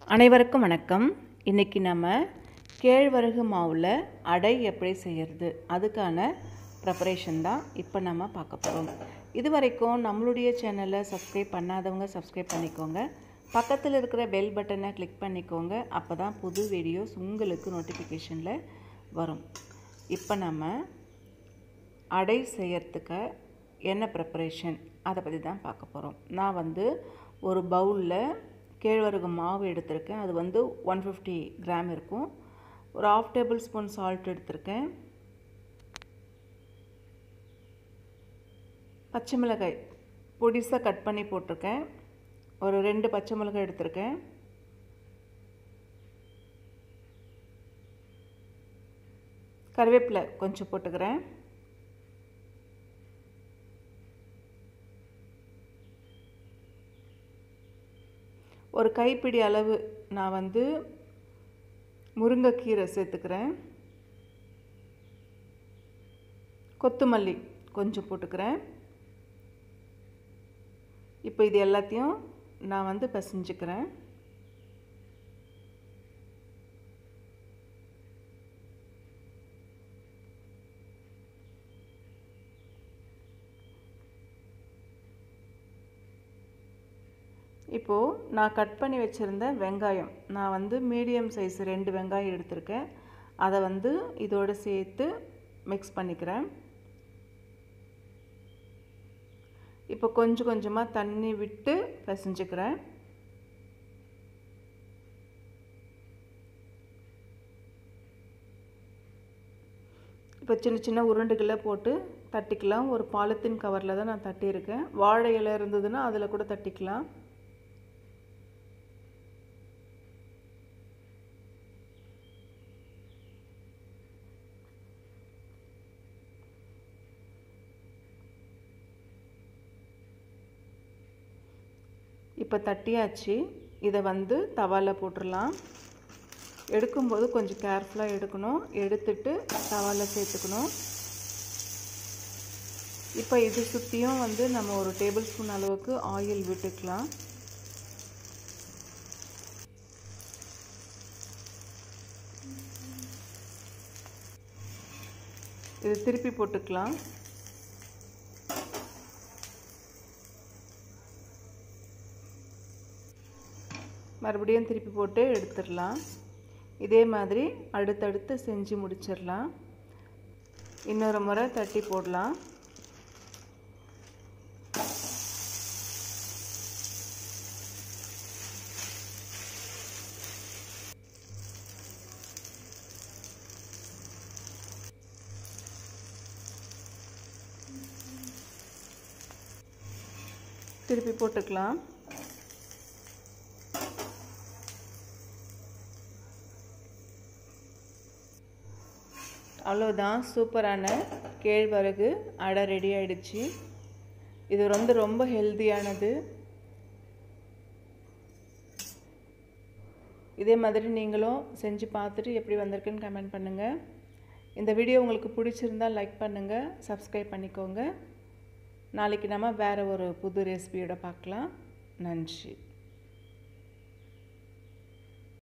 அனைவருக்கும் வணக்கம் இன்றைக்கி நம்ம கேழ்வரகு மாவில் அடை எப்படி செய்கிறது அதுக்கான ப்ரிப்பரேஷன் தான் இப்போ நம்ம பார்க்க போகிறோம் இது வரைக்கும் நம்மளுடைய சேனலை சப்ஸ்கிரைப் பண்ணாதவங்க சப்ஸ்கிரைப் பண்ணிக்கோங்க பக்கத்தில் இருக்கிற பெல் பட்டனை கிளிக் பண்ணிக்கோங்க அப்போ தான் புது வீடியோஸ் உங்களுக்கு நோட்டிஃபிகேஷனில் வரும் இப்போ நம்ம அடை செய்யறதுக்கு என்ன ப்ரிப்பரேஷன் அதை பற்றி தான் பார்க்க போகிறோம் நான் வந்து ஒரு பவுலில் கேழ்வரகு மாவு எடுத்திருக்கேன் அது வந்து ஒன் ஃபிஃப்டி கிராம் இருக்கும் ஒரு ஆஃப் டேபிள் ஸ்பூன் சால்ட் எடுத்திருக்கேன் பச்சை மிளகாய் பொடிசாக கட் பண்ணி போட்டிருக்கேன் ஒரு ரெண்டு பச்சை மிளகாய் எடுத்திருக்கேன் கருவேப்பிலை கொஞ்சம் போட்டுக்கிறேன் ஒரு கைப்பிடி அளவு நான் வந்து முருங்கைக்கீரை சேர்த்துக்கிறேன் கொத்தமல்லி கொஞ்சம் போட்டுக்கிறேன் இப்போ இது எல்லாத்தையும் நான் வந்து பிசைஞ்சுக்கிறேன் இப்போது நான் கட் பண்ணி வச்சுருந்த வெங்காயம் நான் வந்து மீடியம் சைஸ் ரெண்டு வெங்காயம் எடுத்திருக்கேன் அதை வந்து இதோடு சேர்த்து மிக்ஸ் பண்ணிக்கிறேன் இப்போ கொஞ்சம் கொஞ்சமாக தண்ணி விட்டு பிசைஞ்சுக்கிறேன் இப்போ சின்ன சின்ன உருண்டுகளை போட்டு தட்டிக்கலாம் ஒரு பாலித்தீன் கவரில் தான் நான் தட்டியிருக்கேன் வாழை இலை இருந்ததுன்னா அதில் கூட தட்டிக்கலாம் இப்போ தட்டியாச்சு இதை வந்து தவாவில் போட்டுடலாம் எடுக்கும்போது கொஞ்சம் கேர்ஃபுல்லாக எடுக்கணும் எடுத்துட்டு தவாவில் சேர்த்துக்கணும் இப்போ இது சுற்றியும் வந்து நம்ம ஒரு டேபிள் ஸ்பூன் அளவுக்கு ஆயில் விட்டுக்கலாம் இது திருப்பி போட்டுக்கலாம் மறுபடியும் திருப்பி போட்டு எடுத்துடலாம் இதே மாதிரி அடுத்தடுத்து செஞ்சு முடிச்சிடலாம் இன்னொரு முறை தட்டி போடலாம் திருப்பி போட்டுக்கலாம் அவ்வளோதான் சூப்பரான கேழ்வரகு அடை ரெடி ஆகிடுச்சு இது வந்து ரொம்ப ஹெல்த்தியானது இதே மாதிரி நீங்களும் செஞ்சு பார்த்துட்டு எப்படி வந்திருக்குன்னு கமெண்ட் பண்ணுங்கள் இந்த வீடியோ உங்களுக்கு பிடிச்சிருந்தால் லைக் பண்ணுங்கள் சப்ஸ்கிரைப் பண்ணிக்கோங்க நாளைக்கு நம்ம வேறு ஒரு புது ரெசிபியோட பார்க்கலாம் நன்றி